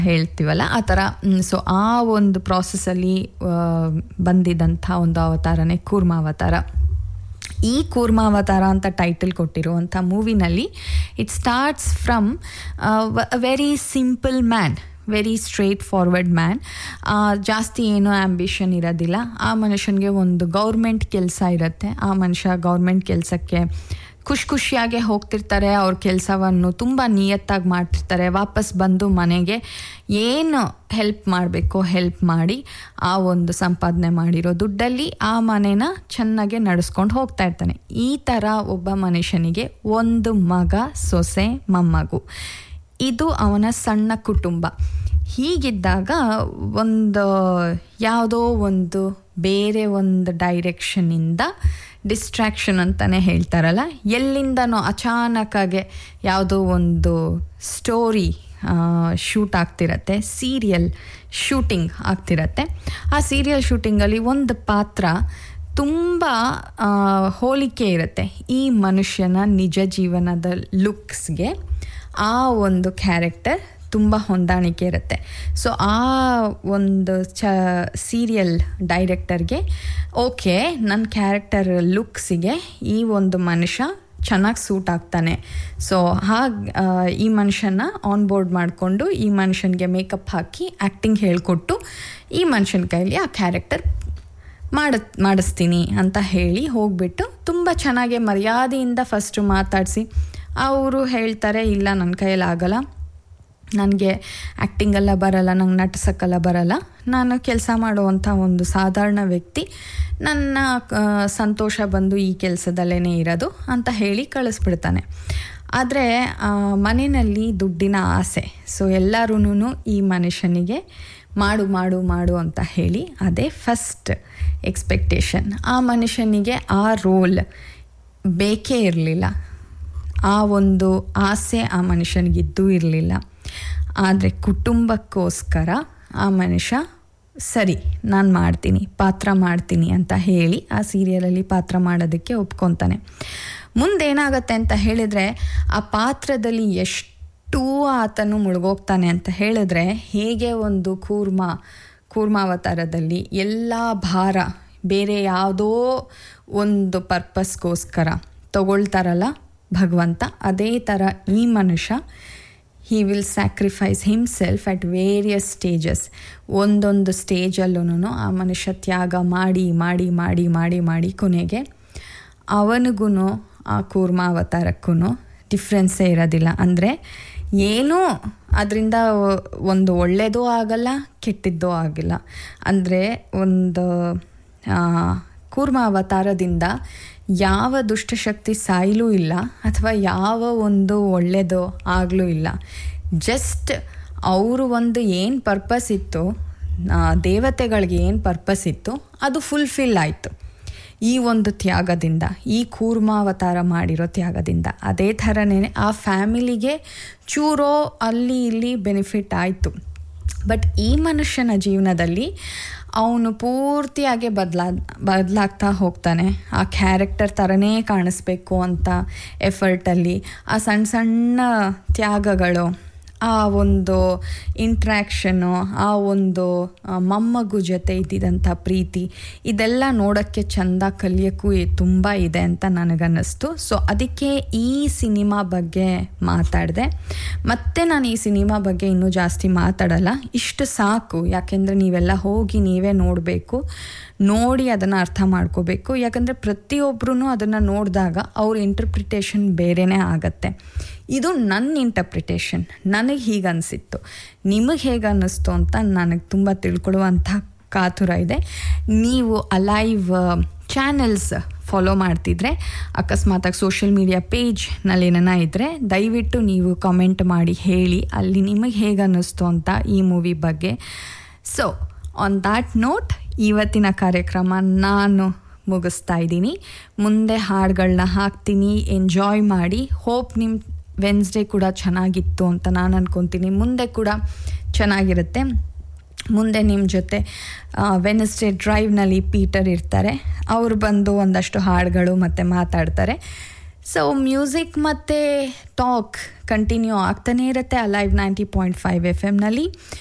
ಹೇಳ್ತೀವಲ್ಲ ಆ ಥರ ಸೊ ಆ ಒಂದು ಪ್ರಾಸೆಸ್ಸಲ್ಲಿ ಬಂದಿದ್ದಂಥ ಒಂದು ಅವತಾರನೇ ಕೂರ್ಮಾವತಾರ ಈ ಕೂರ್ಮಾವತಾರ ಅಂತ ಟೈಟಲ್ ಕೊಟ್ಟಿರುವಂಥ ಮೂವಿನಲ್ಲಿ it starts from very simple man very straightforward man ಜಾಸ್ತಿ ಏನೂ ಆ್ಯಂಬಿಷನ್ ಇರೋದಿಲ್ಲ ಆ ಮನುಷ್ಯನಿಗೆ ಒಂದು ಗೌರ್ಮೆಂಟ್ ಕೆಲಸ ಇರುತ್ತೆ ಆ ಮನುಷ್ಯ ಗೌರ್ಮೆಂಟ್ ಕೆಲಸಕ್ಕೆ ಖುಷಿ ಖುಷಿಯಾಗೆ ಹೋಗ್ತಿರ್ತಾರೆ ಅವ್ರ ಕೆಲಸವನ್ನು ತುಂಬ ನಿಯತ್ತಾಗಿ ಮಾಡ್ತಿರ್ತಾರೆ ವಾಪಸ್ ಬಂದು ಮನೆಗೆ ಏನು ಹೆಲ್ಪ್ ಮಾಡಬೇಕೋ ಹೆಲ್ಪ್ ಮಾಡಿ ಆ ಒಂದು ಸಂಪಾದನೆ ಮಾಡಿರೋ ದುಡ್ಡಲ್ಲಿ ಆ ಮನೇನ ಚೆನ್ನಾಗೆ ನಡೆಸ್ಕೊಂಡು ಹೋಗ್ತಾ ಇರ್ತಾನೆ ಈ ಥರ ಒಬ್ಬ ಮನುಷ್ಯನಿಗೆ ಒಂದು ಮಗ ಸೊಸೆ ಮೊಮ್ಮಗು ಇದು ಅವನ ಸಣ್ಣ ಕುಟುಂಬ ಹೀಗಿದ್ದಾಗ ಒಂದು ಯಾವುದೋ ಒಂದು ಬೇರೆ ಒಂದು ಡೈರೆಕ್ಷನ್ನಿಂದ ಡಿಸ್ಟ್ರ್ಯಾಕ್ಷನ್ ಅಂತಲೇ ಹೇಳ್ತಾರಲ್ಲ ಎಲ್ಲಿಂದನೋ ಅಚಾನಕ್ಕಾಗೆ ಯಾವುದೋ ಒಂದು ಸ್ಟೋರಿ ಶೂಟ್ ಆಗ್ತಿರತ್ತೆ ಸೀರಿಯಲ್ ಶೂಟಿಂಗ್ ಆಗ್ತಿರತ್ತೆ ಆ ಸೀರಿಯಲ್ ಶೂಟಿಂಗಲ್ಲಿ ಒಂದು ಪಾತ್ರ ತುಂಬ ಹೋಲಿಕೆ ಇರುತ್ತೆ ಈ ಮನುಷ್ಯನ ನಿಜ ಜೀವನದ ಲುಕ್ಸ್ಗೆ ಆ ಒಂದು ಕ್ಯಾರೆಕ್ಟರ್ ತುಂಬ ಹೊಂದಾಣಿಕೆ ಇರುತ್ತೆ ಸೊ ಆ ಒಂದು ಚ ಸೀರಿಯಲ್ ಡೈರೆಕ್ಟರ್ಗೆ ಓಕೆ ನನ್ನ ಕ್ಯಾರೆಕ್ಟರ್ ಲುಕ್ಸಿಗೆ ಈ ಒಂದು ಮನುಷ್ಯ ಚೆನ್ನಾಗಿ ಸೂಟ್ ಆಗ್ತಾನೆ ಸೊ ಹಾಗೆ ಈ ಮನುಷ್ಯನ ಆನ್ ಬೋರ್ಡ್ ಮಾಡಿಕೊಂಡು ಈ ಮನುಷ್ಯನಿಗೆ ಮೇಕಪ್ ಹಾಕಿ ಆ್ಯಕ್ಟಿಂಗ್ ಹೇಳಿಕೊಟ್ಟು ಈ ಮನುಷ್ಯನ ಕೈಲಿ ಆ ಕ್ಯಾರೆಕ್ಟರ್ ಮಾಡ ಮಾಡಿಸ್ತೀನಿ ಅಂತ ಹೇಳಿ ಹೋಗ್ಬಿಟ್ಟು ತುಂಬ ಚೆನ್ನಾಗಿ ಮರ್ಯಾದೆಯಿಂದ ಫಸ್ಟು ಮಾತಾಡಿಸಿ ಅವರು ಹೇಳ್ತಾರೆ ಇಲ್ಲ ನನ್ನ ಕೈಯಲ್ಲಿ ಆಗಲ್ಲ ನನಗೆ ಆ್ಯಕ್ಟಿಂಗೆಲ್ಲ ಬರಲ್ಲ ನಂಗೆ ನಟಿಸೋಕ್ಕೆಲ್ಲ ಬರಲ್ಲ ನಾನು ಕೆಲಸ ಮಾಡುವಂಥ ಒಂದು ಸಾಧಾರಣ ವ್ಯಕ್ತಿ ನನ್ನ ಸಂತೋಷ ಬಂದು ಈ ಕೆಲಸದಲ್ಲೇ ಇರೋದು ಅಂತ ಹೇಳಿ ಕಳಿಸ್ಬಿಡ್ತಾನೆ ಆದರೆ ಮನೆಯಲ್ಲಿ ದುಡ್ಡಿನ ಆಸೆ ಸೊ ಎಲ್ಲರೂ ಈ ಮನುಷ್ಯನಿಗೆ ಮಾಡು ಮಾಡು ಮಾಡು ಅಂತ ಹೇಳಿ ಅದೇ ಫಸ್ಟ್ ಎಕ್ಸ್ಪೆಕ್ಟೇಷನ್ ಆ ಮನುಷ್ಯನಿಗೆ ಆ ರೋಲ್ ಬೇಕೇ ಇರಲಿಲ್ಲ ಆ ಒಂದು ಆಸೆ ಆ ಮನುಷ್ಯನಿಗಿದ್ದೂ ಇರಲಿಲ್ಲ ಆದರೆ ಕುಟುಂಬಕ್ಕೋಸ್ಕರ ಆ ಮನುಷ್ಯ ಸರಿ ನಾನು ಮಾಡ್ತೀನಿ ಪಾತ್ರ ಮಾಡ್ತೀನಿ ಅಂತ ಹೇಳಿ ಆ ಸೀರಿಯಲಲ್ಲಿ ಪಾತ್ರ ಮಾಡೋದಕ್ಕೆ ಒಪ್ಕೊತಾನೆ ಮುಂದೇನಾಗತ್ತೆ ಅಂತ ಹೇಳಿದರೆ ಆ ಪಾತ್ರದಲ್ಲಿ ಎಷ್ಟು ಆತನು ಮುಳುಗೋಗ್ತಾನೆ ಅಂತ ಹೇಳಿದ್ರೆ ಹೇಗೆ ಒಂದು ಕೂರ್ಮ ಕೂರ್ಮಾವತಾರದಲ್ಲಿ ಎಲ್ಲ ಭಾರ ಬೇರೆ ಯಾವುದೋ ಒಂದು ಪರ್ಪಸ್ಗೋಸ್ಕರ ತಗೊಳ್ತಾರಲ್ಲ ಭಗವಂತ ಅದೇ ಥರ ಈ ಮನುಷ್ಯ he will sacrifice himself at various stages ಒಂದೊಂದು ಸ್ಟೇಜಲ್ಲೂ ಆ ಮನುಷ್ಯ ತ್ಯಾಗ ಮಾಡಿ ಮಾಡಿ ಮಾಡಿ ಮಾಡಿ ಮಾಡಿ ಕೊನೆಗೆ ಅವನಿಗೂ ಆ ಕೂರ್ಮಾವತಾರಕ್ಕೂ ಡಿಫ್ರೆನ್ಸೇ ಇರೋದಿಲ್ಲ ಅಂದರೆ ಏನೂ ಅದರಿಂದ ಒಂದು ಒಳ್ಳೆಯದೂ ಆಗಲ್ಲ ಕೆಟ್ಟಿದ್ದೂ ಆಗಿಲ್ಲ ಅಂದರೆ ಒಂದು ಕೂರ್ಮ ಅವತಾರದಿಂದ ಯಾವ ದುಷ್ಟಶಕ್ತಿ ಸಾಯಲೂ ಇಲ್ಲ ಅಥವಾ ಯಾವ ಒಂದು ಒಳ್ಳೆಯದು ಆಗಲೂ ಇಲ್ಲ ಜಸ್ಟ್ ಅವರು ಒಂದು ಏನು ಪರ್ಪಸ್ ಇತ್ತು ದೇವತೆಗಳಿಗೆ ಏನು ಪರ್ಪಸ್ ಇತ್ತು ಅದು ಫುಲ್ಫಿಲ್ ಆಯಿತು ಈ ಒಂದು ತ್ಯಾಗದಿಂದ ಈ ಕೂರ್ಮಾವತಾರ ಮಾಡಿರೋ ತ್ಯಾಗದಿಂದ ಅದೇ ಥರನೇ ಆ ಫ್ಯಾಮಿಲಿಗೆ ಚೂರೋ ಅಲ್ಲಿ ಇಲ್ಲಿ ಬೆನಿಫಿಟ್ ಆಯಿತು ಬಟ್ ಈ ಮನುಷ್ಯನ ಜೀವನದಲ್ಲಿ ಅವನು ಪೂರ್ತಿಯಾಗಿ ಬದಲಾ ಬದಲಾಗ್ತಾ ಹೋಗ್ತಾನೆ ಆ ಕ್ಯಾರೆಕ್ಟರ್ ಥರನೇ ಕಾಣಿಸ್ಬೇಕು ಅಂತ ಎಫರ್ಟಲ್ಲಿ ಆ ಸಣ್ಣ ಸಣ್ಣ ತ್ಯಾಗಗಳು ಆ ಒಂದು ಇಂಟ್ರ್ಯಾಕ್ಷನ್ನು ಆ ಒಂದು ಮೊಮ್ಮಗು ಜೊತೆ ಇದ್ದಿದ್ದಂಥ ಪ್ರೀತಿ ಇದೆಲ್ಲ ನೋಡೋಕ್ಕೆ ಚೆಂದ ಕಲಿಯೋಕ್ಕೂ ತುಂಬ ಇದೆ ಅಂತ ನನಗನ್ನಿಸ್ತು ಸೊ ಅದಕ್ಕೆ ಈ ಸಿನಿಮಾ ಬಗ್ಗೆ ಮಾತಾಡಿದೆ ಮತ್ತೆ ನಾನು ಈ ಸಿನಿಮಾ ಬಗ್ಗೆ ಇನ್ನೂ ಜಾಸ್ತಿ ಮಾತಾಡಲ್ಲ ಇಷ್ಟು ಸಾಕು ಯಾಕೆಂದರೆ ನೀವೆಲ್ಲ ಹೋಗಿ ನೀವೇ ನೋಡಬೇಕು ನೋಡಿ ಅದನ್ನು ಅರ್ಥ ಮಾಡ್ಕೋಬೇಕು ಯಾಕಂದರೆ ಪ್ರತಿಯೊಬ್ಬರೂ ಅದನ್ನು ನೋಡಿದಾಗ ಅವ್ರ ಇಂಟರ್ಪ್ರಿಟೇಷನ್ ಬೇರೆಯೇ ಆಗತ್ತೆ ಇದು ನನ್ನ ಇಂಟರ್ಪ್ರಿಟೇಷನ್ ನನಗೆ ಹೀಗೆ ಅನಿಸಿತ್ತು ನಿಮಗೆ ಹೇಗೆ ಅನ್ನಿಸ್ತು ಅಂತ ನನಗೆ ತುಂಬ ತಿಳ್ಕೊಳ್ಳುವಂಥ ಕಾತುರ ಇದೆ ನೀವು ಅಲೈವ್ ಚಾನೆಲ್ಸ್ ಫಾಲೋ ಮಾಡ್ತಿದ್ರೆ ಅಕಸ್ಮಾತಾಗಿ ಸೋಷಿಯಲ್ ಮೀಡಿಯಾ ಪೇಜ್ನಲ್ಲಿ ಏನಾನ ಇದ್ದರೆ ದಯವಿಟ್ಟು ನೀವು ಕಮೆಂಟ್ ಮಾಡಿ ಹೇಳಿ ಅಲ್ಲಿ ನಿಮಗೆ ಹೇಗೆ ಅನ್ನಿಸ್ತು ಅಂತ ಈ ಮೂವಿ ಬಗ್ಗೆ ಸೊ ಆನ್ ದ್ಯಾಟ್ ನೋಟ್ ಇವತ್ತಿನ ಕಾರ್ಯಕ್ರಮ ನಾನು ಮುಗಿಸ್ತಾ ಇದ್ದೀನಿ ಮುಂದೆ ಹಾಡುಗಳನ್ನ ಹಾಕ್ತೀನಿ ಎಂಜಾಯ್ ಮಾಡಿ ಹೋಪ್ ನಿಮ್ಮ ವೆನ್ಸ್ಡೇ ಕೂಡ ಚೆನ್ನಾಗಿತ್ತು ಅಂತ ನಾನು ಅಂದ್ಕೊತೀನಿ ಮುಂದೆ ಕೂಡ ಚೆನ್ನಾಗಿರುತ್ತೆ ಮುಂದೆ ನಿಮ್ಮ ಜೊತೆ ವೆನ್ಸ್ಡೇ ಡ್ರೈವ್ನಲ್ಲಿ ಪೀಟರ್ ಇರ್ತಾರೆ ಅವರು ಬಂದು ಒಂದಷ್ಟು ಹಾಡುಗಳು ಮತ್ತು ಮಾತಾಡ್ತಾರೆ ಸೊ ಮ್ಯೂಸಿಕ್ ಮತ್ತು ಟಾಕ್ ಕಂಟಿನ್ಯೂ ಆಗ್ತಾನೇ ಇರುತ್ತೆ alive ninety point five F ಎಮ್ನಲ್ಲಿ